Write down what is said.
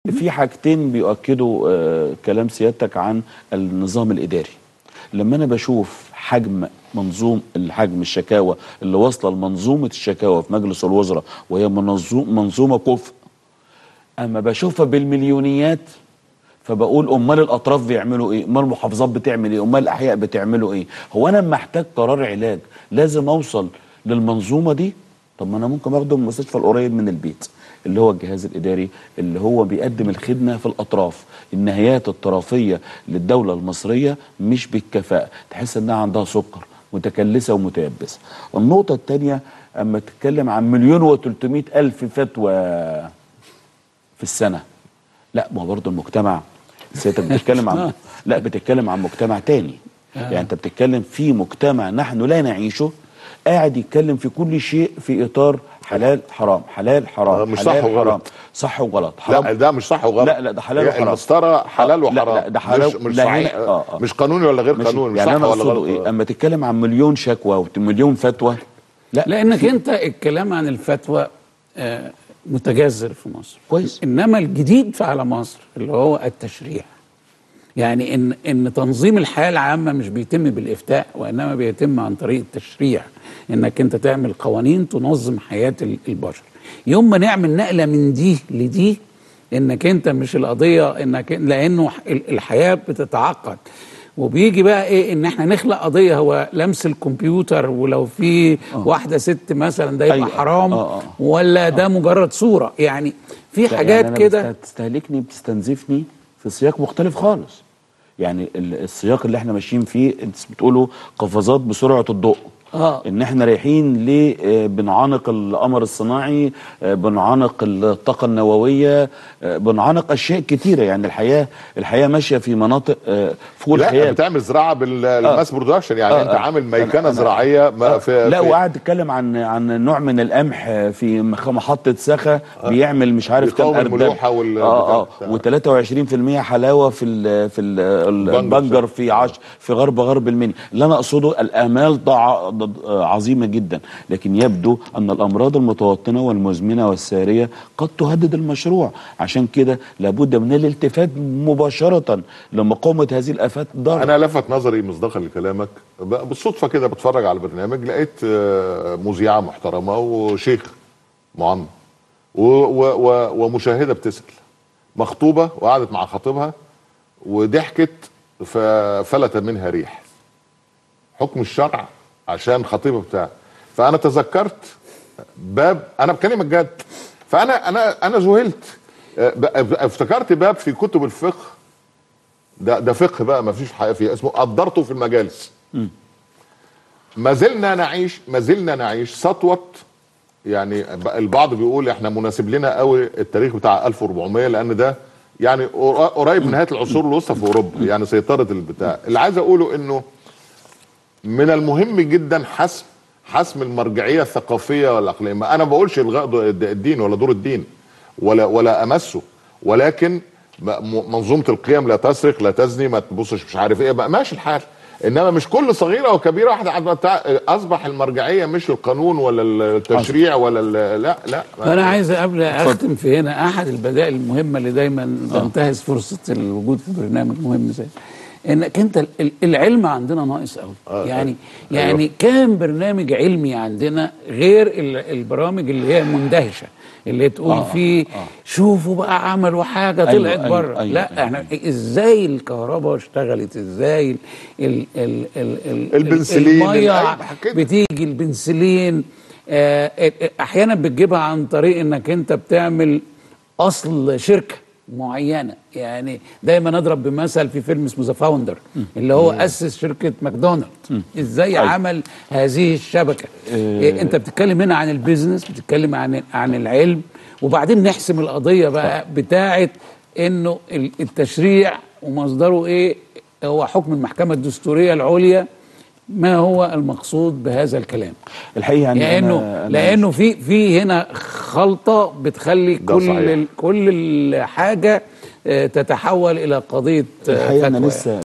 في حاجتين بيؤكدوا آه، كلام سيادتك عن النظام الإداري لما أنا بشوف حجم منظوم الحجم الشكاوى اللي واصلة لمنظومة الشكاوى في مجلس الوزراء وهي منظوم منظومة كفء أما بشوفها بالمليونيات فبقول امال الاطراف بيعملوا ايه امال المحافظات بتعمل ايه امال الاحياء بتعملوا ايه هو انا لما احتاج قرار علاج لازم اوصل للمنظومه دي طب ما انا ممكن اخده من المستشفى القريب من البيت اللي هو الجهاز الاداري اللي هو بيقدم الخدمه في الاطراف النهايات الطرفيه للدوله المصريه مش بالكفاءه تحس انها عندها سكر متكلسه ومتيبسه النقطه الثانيه اما تتكلم عن مليون و الف فتوى في السنه لا ما هو برضه المجتمع سيادتك بتتكلم عن لا بتتكلم عن مجتمع تاني يعني انت بتتكلم في مجتمع نحن لا نعيشه قاعد يتكلم في كل شيء في اطار حلال حرام حلال حرام آه، مش حلال صح وغلط. حرام صح وغلط حرام لا ده مش صح وغلط لا لا ده حلال هي وحرام المسطره حلال آه، لا، وحرام لا، ده حلال- مش, مش لا، صحيح هنا- آه، آه. مش قانوني ولا غير ماشي. قانوني يعني صح انا ولا اقصده غلط ايه اما تتكلم عن مليون شكوى ومليون فتوى لا لانك انت الكلام عن الفتوى آه، متجذر في مصر كويس. انما الجديد في على مصر اللي هو التشريع يعني ان ان تنظيم الحياه العامه مش بيتم بالافتاء وانما بيتم عن طريق التشريع انك انت تعمل قوانين تنظم حياه ال- البشر يوم ما نعمل نقله من دي لدي انك انت مش القضيه انك لانه ال- الحياه بتتعقد وبيجي بقى ايه ان احنا نخلق قضيه هو لمس الكمبيوتر ولو في واحده ست مثلا ده يبقى أيوة. حرام آه، آه. ولا ده مجرد صوره يعني في لا، حاجات يعني أنا كده بتستهلكني بتستنزفني في سياق مختلف خالص يعني ال- السياق اللي احنا ماشيين فيه انت بتقولوا قفزات بسرعه الضوء آه. ان احنا رايحين ل آه، بنعانق القمر الصناعي آه، بنعانق الطاقه النوويه آه، بنعانق اشياء كتيره يعني الحياه الحياه ماشيه في مناطق آه، فوق لا الخيال بتعمل زراعه بالماس برودكشن يعني آه، انت آه. عامل أنا- ميكنه أنا- زراعيه ما في لا في- وقعد يتكلم عن عن نوع من القمح في مخ- محطه سخا بيعمل مش عارف كام بيقاوم اردب الملوحة وال- اه بتاع- اه و23% حلاوه في ال في ال البنجر في عش في غرب غرب المنيا اللي انا اقصده الامال ضع ض- عظيمه جدا لكن يبدو ان الامراض المتوطنه والمزمنه والساريه قد تهدد المشروع عشان كده لابد من الالتفات مباشره لمقاومه هذه الافات ضار انا لفت نظري مصداقا لكلامك ب- بالصدفه كده بتفرج على البرنامج لقيت آه، مذيعه محترمه وشيخ معمم و- و- و- ومشاهده بتسال مخطوبه وقعدت مع خطيبها وضحكت ففلت منها ريح حكم الشرع عشان خطيبه بتاع فانا تذكرت باب انا بكلمك جد فانا انا انا ذهلت آه، ب- افتكرت باب في كتب الفقه ده ده فقه بقى ما فيش حقيقه فيه اسمه قدرته في المجالس ما زلنا نعيش ما زلنا نعيش سطوه يعني البعض بيقول احنا مناسب لنا قوي التاريخ بتاع 1400 لان ده يعني قر- قريب من نهايه العصور الوسطى في اوروبا يعني سيطره البتاع اللي عايز اقوله انه من المهم جدا حسم حسم المرجعيه الثقافيه والاقليميه ما انا ما بقولش الغاء دو- الدين ولا دور الدين ولا ولا امسه ولكن م- منظومه القيم لا تسرق لا تزني ما تبصش مش عارف ايه بقى ماشي الحال انما مش كل صغيره وكبيره واحده عاد بتاع- اصبح المرجعيه مش القانون ولا التشريع ولا ال- لا لا فانا عايز قبل اختم في هنا احد البدائل المهمه اللي دايما بنتهز فرصه الوجود في برنامج مهم زي انك انت ال- العلم عندنا ناقص قوي آه، يعني أيوة. يعني كام برنامج علمي عندنا غير ال- البرامج اللي هي مندهشه اللي تقول آه، فيه شوفوا بقى عملوا حاجه أيوة، طلعت أيوة، بره أيوة، لا أيوة. احنا ازاي الكهرباء اشتغلت ازاي ال ال ال ال ال البنسلين، الميه الأي- كده. بتيجي البنسلين آه، آه، احيانا بتجيبها عن طريق انك انت بتعمل اصل شركه معينه يعني دايما اضرب بمثل في فيلم اسمه ذا فاوندر اللي هو اسس شركه ماكدونالد ازاي عمل هذه الشبكه إيه انت بتتكلم هنا عن البيزنس بتتكلم عن عن العلم وبعدين نحسم القضيه بقى بتاعه انه ال- التشريع ومصدره ايه هو حكم المحكمه الدستوريه العليا ما هو المقصود بهذا الكلام الحقيقه يعني لانه أنا- أنا لانه في في هنا خلطه بتخلي ده كل صحيح. ال- كل الحاجه آه، تتحول الى قضيه آه، الحقيقه انا فتوى لسه